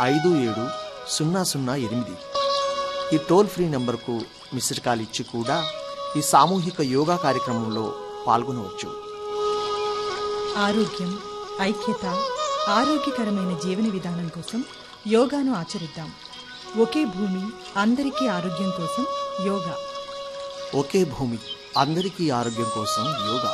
ఐదు ఏడు సున్నా సున్నా ఎనిమిది ఈ టోల్ ఫ్రీ నెంబర్కు మిస్డ్ కాల్ ఇచ్చి కూడా ఈ సామూహిక యోగా కార్యక్రమంలో పాల్గొనవచ్చు ఆరోగ్యం ఐక్యత ఆరోగ్యకరమైన జీవన విధానం కోసం యోగాను ఆచరిద్దాం ఒకే భూమి అందరికీ ఆరోగ్యం కోసం యోగా ఒకే భూమి అందరికీ ఆరోగ్యం కోసం యోగా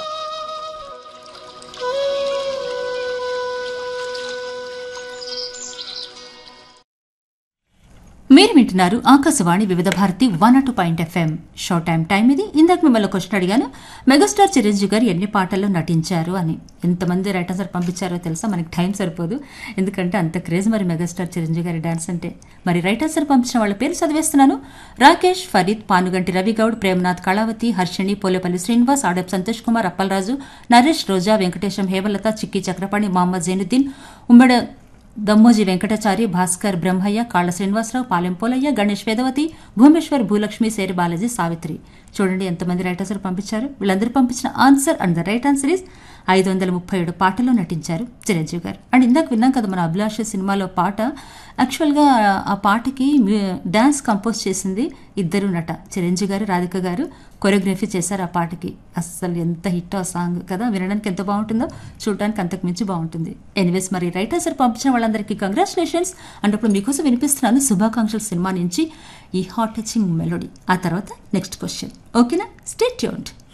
మీరు వింటున్నారు Akashvani Vividh Bharati one two point FM show time time ఇది ఇందాక మిమ్మల్ని క్వశ్చన్ అడిగాను మెగాస్టార్ చిరంజీవి గారు ఎన్ని పాటల్లో నటించారు అని ఎంతమంది రైటర్స్ పంపించారో తెలుసా మనకి టైం సరిపోదు ఎందుకంటే అంత క్రేజ్ మరి మెగాస్టార్ చిరంజీవి గారి డాన్స్ అంటే మరి రైటర్స్ పంపించిన వాళ్ళ పేరు చదివేస్తున్నాను రాకేష్ ఫరీద్ పానుగంటి రవిగౌడ్ ప్రేమనాథ్ కళావతి హర్షిణి పోలేపల్లి శ్రీనివాస్ ఆడప్ సంతోష్ కుమార్ అప్పలరాజు నరేష్ రోజా వెంకటేశం హేమలత చిక్కి చక్రపాణి మహమ్మద్ జైనుద్దీన్ ఉమ్మడ దమ్మోజీ వెంకటాచారి భాస్కర్ బ్రహ్మయ్య కాళ్ల శ్రీనివాసరావు పాలెం పోలయ్య గణేష్ వేదవతి భూమేశ్వర్ భూలక్ష్మి సేరి బాలాజీ సావిత్రి చూడండి ఎంతమంది రైటర్స్ పంపించారు వీళ్ళందరూ పంపించిన answer and the right answer is ఐదు వందల ముప్పై ఏడు పాటల్లో నటించారు చిరంజీవి గారు అండ్ ఇందాక విన్నాం కదా మన అభిలాష సినిమాలో పాట యాక్చువల్గా ఆ పాటకి డ్యాన్స్ కంపోజ్ చేసింది ఇద్దరు నట చిరంజీవి గారు రాధిక గారు కొరియోగ్రఫీ చేశారు ఆ పాటకి అస్సలు ఎంత హిట్ ఆ సాంగ్ కదా వినడానికి ఎంత బాగుంటుందో చూడడానికి అంతకు మించి బాగుంటుంది ఎనీవేస్ మరి రైటర్స్ పంపించిన వాళ్ళందరికీ కంగ్రాచులేషన్స్ అండ్ ఇప్పుడు మీకోసం వినిపిస్తున్నాను శుభాకాంక్షలు సినిమా నుంచి ఈ హాట్ టచింగ్ మెలోడీ ఆ తర్వాత నెక్స్ట్ క్వశ్చన్ ఓకేనా స్టే ట్యూన్డ్